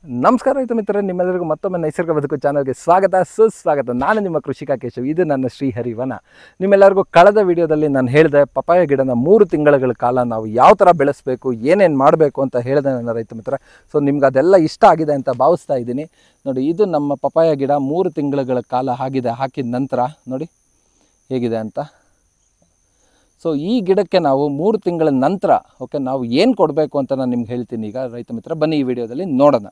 ನಮಸ್ಕಾರ ರೈತ ಮಿತ್ರರೇ ನಿಮ್ಮೆಲ್ಲರಿಗೂ ಮತ್ತೊಮ್ಮೆ ನೈಸರ್ಗ ಬದುಕು ಚಾನಲ್ಗೆ ಸ್ವಾಗತ ಸುಸ್ವಾಗತ ನಾನು ನಿಮ್ಮ ಕೃಷಿಕ ಕೇಶವ್ ಇದು ನನ್ನ ಶ್ರೀಹರಿವನ ನಿಮ್ಮೆಲ್ಲರಿಗೂ ಕಳೆದ ವಿಡಿಯೋದಲ್ಲಿ ನಾನು ಹೇಳಿದೆ ಪಪಾಯ ಗಿಡನ ಮೂರು ತಿಂಗಳ ಕಾಲ ನಾವು ಯಾವ ಥರ ಬೆಳೆಸಬೇಕು ಏನೇನು ಮಾಡಬೇಕು ಅಂತ ಹೇಳಿದೆ ನನ್ನ ರೈತ ಮಿತ್ರ ಸೊ ನಿಮ್ಗೆ ಅದೆಲ್ಲ ಇಷ್ಟ ಆಗಿದೆ ಅಂತ ಭಾವಿಸ್ತಾ ಇದ್ದೀನಿ ನೋಡಿ ಇದು ನಮ್ಮ ಪಪಾಯ ಗಿಡ ಮೂರು ತಿಂಗಳುಗಳ ಕಾಲ ಆಗಿದೆ ಹಾಕಿದ ನಂತರ ನೋಡಿ ಹೇಗಿದೆ ಅಂತ ಸೊ ಈ ಗಿಡಕ್ಕೆ ನಾವು ಮೂರು ತಿಂಗಳ ನಂತರ ಓಕೆ ನಾವು ಏನು ಕೊಡಬೇಕು ಅಂತ ನಾನು ನಿಮ್ಗೆ ಹೇಳ್ತೀನಿ ಈಗ ರೈತ ಮಿತ್ರ ಬನ್ನಿ ಈ ವಿಡಿಯೋದಲ್ಲಿ ನೋಡೋಣ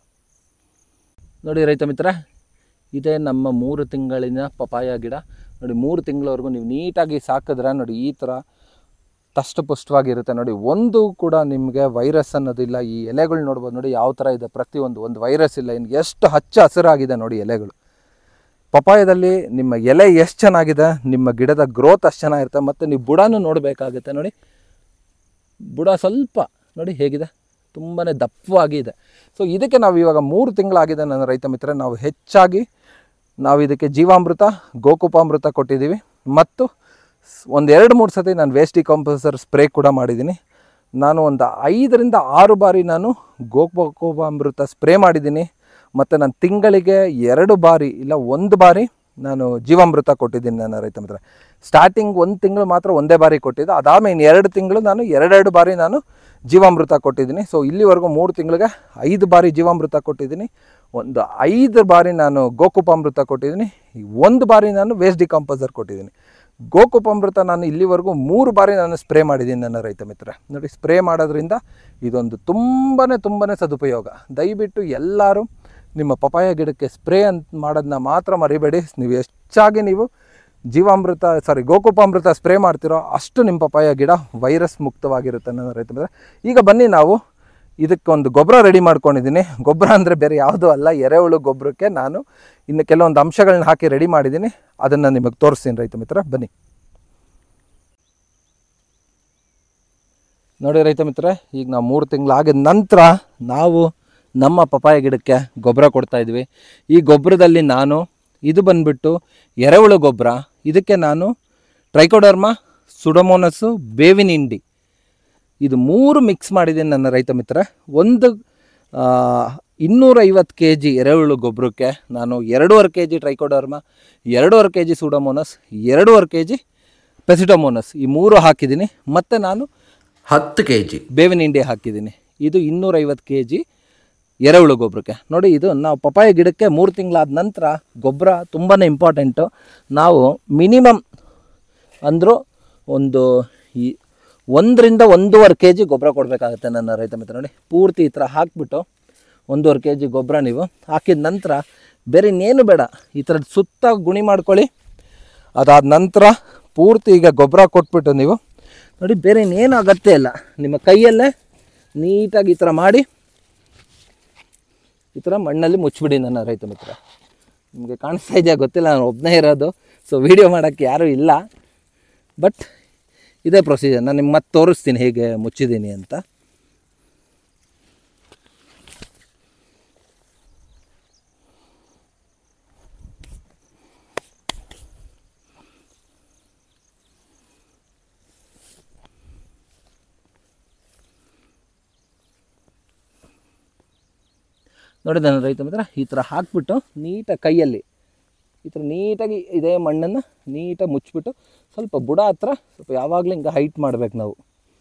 ನೋಡಿ ರೈತ ಮಿತ್ರ ಇದೇ ನಮ್ಮ ಮೂರು ತಿಂಗಳಿನ ಪಪಾಯ ಗಿಡ ನೋಡಿ ಮೂರು ತಿಂಗಳವರೆಗೂ ನೀವು ನೀಟಾಗಿ ಸಾಕಿದ್ರೆ ನೋಡಿ ಈ ಥರ ತಷ್ಟಪುಷ್ಟವಾಗಿರುತ್ತೆ ನೋಡಿ ಒಂದು ಕೂಡ ನಿಮಗೆ ವೈರಸ್ ಅನ್ನೋದಿಲ್ಲ ಈ ಎಲೆಗಳು ನೋಡ್ಬೋದು ನೋಡಿ ಯಾವ ಥರ ಇದೆ ಪ್ರತಿಯೊಂದು ಒಂದು ವೈರಸ್ ಇಲ್ಲ ಇನ್ನು ಎಷ್ಟು ಹಚ್ಚ ಹಸಿರಾಗಿದೆ ನೋಡಿ ಎಲೆಗಳು ಪಪಾಯದಲ್ಲಿ ನಿಮ್ಮ ಎಲೆ ಎಷ್ಟು ಚೆನ್ನಾಗಿದೆ ನಿಮ್ಮ ಗಿಡದ ಗ್ರೋತ್ ಅಷ್ಟು ಚೆನ್ನಾಗಿರುತ್ತೆ ಮತ್ತು ನೀವು ಬುಡನೂ ನೋಡಬೇಕಾಗುತ್ತೆ ನೋಡಿ ಬುಡ ಸ್ವಲ್ಪ ನೋಡಿ ಹೇಗಿದೆ ತುಂಬಾ ದಪ್ಪವಾಗಿ ಇದೆ ಸೊ ಇದಕ್ಕೆ ನಾವು ಇವಾಗ ಮೂರು ತಿಂಗಳಾಗಿದೆ ನನ್ನ ರೈತ ಮಿತ್ರ ನಾವು ಹೆಚ್ಚಾಗಿ ನಾವು ಇದಕ್ಕೆ ಜೀವಾಮೃತ ಗೋಕುಪಾಮೃತ ಕೊಟ್ಟಿದ್ದೀವಿ ಮತ್ತು ಸ್- ಒಂದು ಎರಡು ಮೂರು ಸತಿ ನಾನು ವೇಸ್ಟ್ ಡಿಕಾಂಪೋಸರ್ ಸ್ಪ್ರೇ ಕೂಡ ಮಾಡಿದ್ದೀನಿ ನಾನು ಒಂದು ಐದರಿಂದ ಆರು ಬಾರಿ ನಾನು ಗೋಕುಪಾಮೃತ ಸ್ಪ್ರೇ ಮಾಡಿದ್ದೀನಿ ಮತ್ತು ನಾನು ತಿಂಗಳಿಗೆ ಎರಡು ಬಾರಿ ಇಲ್ಲ ಒಂದು ಬಾರಿ ನಾನು ಜೀವಾಮೃತ ಕೊಟ್ಟಿದ್ದೀನಿ ನನ್ನ ರೈತ ಮಿತ್ರ ಸ್ಟಾರ್ಟಿಂಗ್ ಒಂದು ತಿಂಗಳು ಮಾತ್ರ ಒಂದೇ ಬಾರಿ ಕೊಟ್ಟಿದ್ದೆ ಅದಾದ್ಮೇಲೆ ಇನ್ನು ಎರಡು ತಿಂಗಳು ನಾನು ಎರಡೆರಡು ಬಾರಿ ನಾನು ಜೀವಾಮೃತ ಕೊಟ್ಟಿದ್ದೀನಿ ಸೊ ಇಲ್ಲಿವರೆಗೂ ಮೂರು ತಿಂಗಳಿಗೆ ಐದು ಬಾರಿ ಜೀವಾಮೃತ ಕೊಟ್ಟಿದ್ದೀನಿ ಒಂದು ಐದು ಬಾರಿ ನಾನು ಗೋಕುಪಾಮೃತ ಕೊಟ್ಟಿದ್ದೀನಿ ಒಂದು ಬಾರಿ ನಾನು ವೇಸ್ಟ್ ಡಿಕಾಂಪೋಸರ್ ಕೊಟ್ಟಿದ್ದೀನಿ ಗೋಕುಪಾಮೃತ ನಾನು ಇಲ್ಲಿವರೆಗೂ ಮೂರು ಬಾರಿ ನಾನು ಸ್ಪ್ರೇ ಮಾಡಿದ್ದೀನಿ ನನ್ನ ರೈತ ಮಿತ್ರ ನೋಡಿ ಸ್ಪ್ರೇ ಮಾಡೋದ್ರಿಂದ ಇದೊಂದು ತುಂಬಾ ತುಂಬಾ ಸದುಪಯೋಗ ದಯವಿಟ್ಟು ಎಲ್ಲರೂ ನಿಮ್ಮ ಪಪಾಯ ಗಿಡಕ್ಕೆ ಸ್ಪ್ರೇ ಅಂತ ಮಾಡೋದನ್ನ ಮಾತ್ರ ಮರಿಬೇಡಿ ನೀವು ಹೆಚ್ಚಾಗಿ ನೀವು ಜೀವಾಮೃತ ಸಾರಿ ಗೋಕುಪಾಮೃತ ಸ್ಪ್ರೇ ಮಾಡ್ತಿರೋ ಅಷ್ಟು ನಿಮ್ಮ ಪಪಾಯ ಗಿಡ ವೈರಸ್ ಮುಕ್ತವಾಗಿರುತ್ತೆ ನನ್ನ ರೈತ ಮಿತ್ರ ಈಗ ಬನ್ನಿ ನಾವು ಇದಕ್ಕೊಂದು ಗೊಬ್ಬರ ರೆಡಿ ಮಾಡ್ಕೊಂಡಿದ್ದೀನಿ ಗೊಬ್ಬರ ಅಂದರೆ ಬೇರೆ ಯಾವುದೂ ಅಲ್ಲ ಎರೆಹುಳು ಗೊಬ್ಬರಕ್ಕೆ ನಾನು ಇನ್ನು ಕೆಲವೊಂದು ಅಂಶಗಳನ್ನ ಹಾಕಿ ರೆಡಿ ಮಾಡಿದ್ದೀನಿ ಅದನ್ನು ನಿಮಗೆ ತೋರಿಸ್ತೀನಿ ರೈತ ಮಿತ್ರ ಬನ್ನಿ ನೋಡಿ ರೈತ ಮಿತ್ರ ಈಗ ನಾವು ಮೂರು ತಿಂಗಳಾಗಿದ ನಂತರ ನಾವು ನಮ್ಮ ಪಪಾಯ ಗಿಡಕ್ಕೆ ಗೊಬ್ಬರ ಕೊಡ್ತಾ ಇದ್ವಿ ಈ ಗೊಬ್ಬರದಲ್ಲಿ ನಾನು ಇದು ಬಂದ್ಬಿಟ್ಟು ಎರೆಹುಳು ಗೊಬ್ಬರ ಇದಕ್ಕೆ ನಾನು ಟ್ರೈಕೋಡರ್ಮಾ ಸುಡಮೋನಸ್ಸು ಬೇವಿನ ಹಿಂಡಿ ಇದು ಮೂರು ಮಿಕ್ಸ್ ಮಾಡಿದ್ದೀನಿ ನನ್ನ ರೈತ ಮಿತ್ರ ಒಂದು ಆ, ಇನ್ನೂರೈವತ್ತು ಕೆ ಜಿ ಎರೆಹುಳು ಗೊಬ್ಬರಕ್ಕೆ ನಾನು ಎರಡೂವರೆ ಕೆ ಜಿ ಟ್ರೈಕೋಡರ್ಮ ಎರಡೂವರೆ ಕೆ ಜಿ ಸೂಡೋಮೋನಸ್ ಎರಡೂವರೆ ಕೆ ಜಿ ಪೆಸಿಟೋಮೋನಸ್ ಈ ಮೂರು ಹಾಕಿದ್ದೀನಿ ಮತ್ತು ನಾನು ಹತ್ತು ಕೆ ಜಿ ಬೇವಿನ ಹಿಂಡಿ ಹಾಕಿದ್ದೀನಿ ಇದು ಇನ್ನೂರೈವತ್ತು ಕೆ ಜಿ ಎರೆಹುಳು ಗೊಬ್ಬರಕ್ಕೆ ನೋಡಿ ಇದು ನಾವು ಪಪಾಯ ಗಿಡಕ್ಕೆ ಮೂರು ತಿಂಗಳಾದ ನಂತರ ಗೊಬ್ಬರ ತುಂಬಾ ಇಂಪಾರ್ಟೆಂಟು ನಾವು ಮಿನಿಮಮ್ ಅಂದರೂ ಒಂದು ಈ ಒಂದರಿಂದ ಒಂದೂವರೆ ಕೆ ಜಿ ಗೊಬ್ಬರ ಕೊಡಬೇಕಾಗುತ್ತೆ ನನ್ನ ರೈತ ಮಿತ್ರ ನೋಡಿ ಪೂರ್ತಿ ಈ ಥರ ಹಾಕಿಬಿಟ್ಟು ಒಂದೂವರೆ ಕೆ ಜಿ ಗೊಬ್ಬರ ನೀವು ಹಾಕಿದ ನಂತರ ಬೇರೆ ಇನ್ನೇನು ಬೇಡ ಈ ಥರ ಸುತ್ತ ಗುಣಿ ಮಾಡ್ಕೊಳ್ಳಿ ಅದಾದ ನಂತರ ಪೂರ್ತಿ ಈಗ ಗೊಬ್ಬರ ಕೊಟ್ಬಿಟ್ಟು ನೀವು ನೋಡಿ ಬೇರೆ ಇನ್ನೇನು ಅಗತ್ಯ ಇಲ್ಲ ನಿಮ್ಮ ಕೈಯಲ್ಲೇ ನೀಟಾಗಿ ಈ ಥರ ಮಾಡಿ ಈ ಥರ ಮಣ್ಣಲ್ಲಿ ಮುಚ್ಚಿಬಿಡಿ ನನ್ನ ರೈತ ಮಿತ್ರ ನಿಮಗೆ ಕಾಣಿಸ್ತಾ ಇದೆಯಾ ಗೊತ್ತಿಲ್ಲ ನಾನು ಒಬ್ಬನೇ ಇರೋದು ಸೊ ವಿಡಿಯೋ ಮಾಡೋಕ್ಕೆ ಯಾರೂ ಇಲ್ಲ ಬಟ್ ಇದೇ ಪ್ರೊಸೀಜರ್ ನಾನು ನಿಮ್ಗೆ ಮತ್ತೆ ತೋರಿಸ್ತೀನಿ ಹೇಗೆ ಮುಚ್ಚಿದ್ದೀನಿ ಅಂತ ನೋಡಿ ನನ್ನ ರೈತ ಮಿತ್ರ ಈ ಥರ ಹಾಕ್ಬಿಟ್ಟು ನೀಟಾಗಿ ಕೈಯಲ್ಲಿ ಈ ಥರ ನೀಟಾಗಿ ಇದೇ ಮಣ್ಣನ್ನು ನೀಟಾಗಿ ಮುಚ್ಚಿಬಿಟ್ಟು ಸ್ವಲ್ಪ ಬುಡ ಹತ್ರ ಸ್ವಲ್ಪ ಯಾವಾಗಲೂ ಹಿಂಗೆ ಹೈಟ್ ಮಾಡ್ಬೇಕು ನಾವು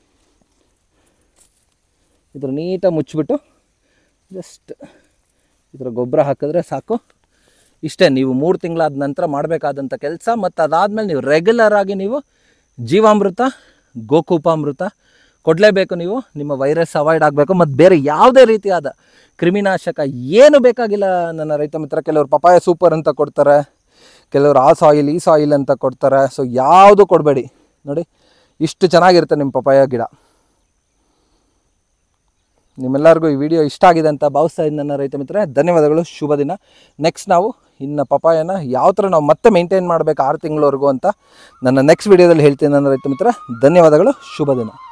ಈ ಥರ ನೀಟಾಗಿ ಮುಚ್ಚಿಬಿಟ್ಟು ಜಸ್ಟ್ ಈ ಥರ ಗೊಬ್ಬರ ಹಾಕಿದ್ರೆ ಸಾಕು ಇಷ್ಟೇ ನೀವು ಮೂರು ತಿಂಗಳಾದ ನಂತರ ಮಾಡಬೇಕಾದಂಥ ಕೆಲಸ ಮತ್ತು ಅದಾದಮೇಲೆ ನೀವು ರೆಗ್ಯುಲರ್ ಆಗಿ ನೀವು ಜೀವಾಮೃತ ಗೋಕೂಪಾಮೃತ ಕೊಡಲೇಬೇಕು ನೀವು ನಿಮ್ಮ ವೈರಸ್ ಅವಾಯ್ಡ್ ಆಗಬೇಕು ಮತ್ತು ಬೇರೆ ಯಾವುದೇ ರೀತಿಯಾದ ಕ್ರಿಮಿನಾಶಕ ಏನು ಬೇಕಾಗಿಲ್ಲ ನನ್ನ ರೈತ ಮಿತ್ರ ಕೆಲವರು ಪಪಾಯ ಸೂಪರ್ ಅಂತ ಕೊಡ್ತಾರೆ ಕೆಲವರು ಆ ಸಾಯಿಲ್ ಈ ಸಾಯಿಲ್ ಅಂತ ಕೊಡ್ತಾರೆ ಸೊ ಯಾವುದು ಕೊಡಬೇಡಿ ನೋಡಿ ಇಷ್ಟು ಚೆನ್ನಾಗಿರುತ್ತೆ ನಿಮ್ಮ ಪಪಾಯ ಗಿಡ ನಿಮ್ಮೆಲ್ಲರಿಗೂ ಈ ವಿಡಿಯೋ ಇಷ್ಟ ಆಗಿದೆ ಅಂತ ಭಾವಿಸ್ತಾ ಇದ್ದೀನಿ ನನ್ನ ರೈತ ಮಿತ್ರ ಧನ್ಯವಾದಗಳು ಶುಭ ದಿನ ನೆಕ್ಸ್ಟ್ ನಾವು ಇನ್ನು ಪಪಾಯನ ಯಾವ ಥರ ನಾವು ಮತ್ತೆ ಮೇಂಟೈನ್ ಮಾಡಬೇಕು ಆರು ತಿಂಗಳವರೆಗೂ ಅಂತ ನನ್ನ ನೆಕ್ಸ್ಟ್ ವಿಡಿಯೋದಲ್ಲಿ ಹೇಳ್ತೀನಿ ನನ್ನ ರೈತ ಮಿತ್ರ ಧನ್ಯವಾದಗಳು ಶುಭ ದಿನ